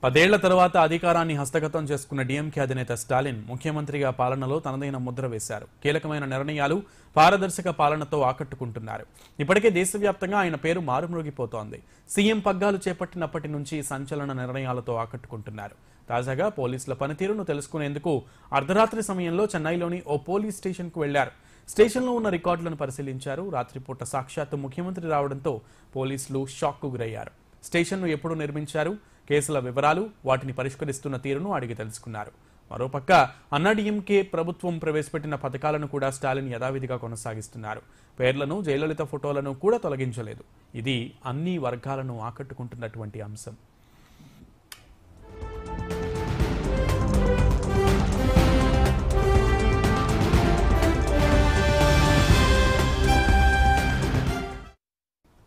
పదేళ్ల తర్వాత అధికారాన్ని హస్తగతం చేసుకున్న డీఎంకే అధినేత స్టాలిన్ ముఖ్యమంత్రిగా పాలనలో తనదైన ముద్ర వేశారు కీలకమైన నిర్ణయాలు పారదర్శక పాలనతో ఆకట్టుకుంటున్నారు ఇప్పటికే దేశవ్యాప్తంగా ఆయన పేరు మారుమ్రోగిపోతోంది సీఎం పగ్గాలు చేపట్టినప్పటి నుంచి సంచలన నిర్ణయాలతో ఆకట్టుకుంటున్నారు తాజాగా పోలీసుల పనితీరును తెలుసుకునేందుకు అర్ధరాత్రి సమయంలో చెన్నైలోని ఓ పోలీస్ స్టేషన్కు వెళ్లారు స్టేషన్లో ఉన్న రికార్డులను పరిశీలించారు రాత్రిపూట సాక్షాత్తు ముఖ్యమంత్రి రావడంతో పోలీసులు షాక్కు గురయ్యారు స్టేషన్ను ఎప్పుడు నిర్మించారు కేసుల వివరాలు వాటిని పరిష్కరిస్తున్న తీరును అడిగి తెలుసుకున్నారు మరోపక్క అన్నాడీఎంకే ప్రభుత్వం ప్రవేశపెట్టిన పథకాలను కూడా స్టాలిన్ యథావిధిగా కొనసాగిస్తున్నారు పేర్లను జయలలిత ఫోటోలను కూడా తొలగించలేదు ఇది అన్ని వర్గాలను ఆకట్టుకుంటున్నటువంటి అంశం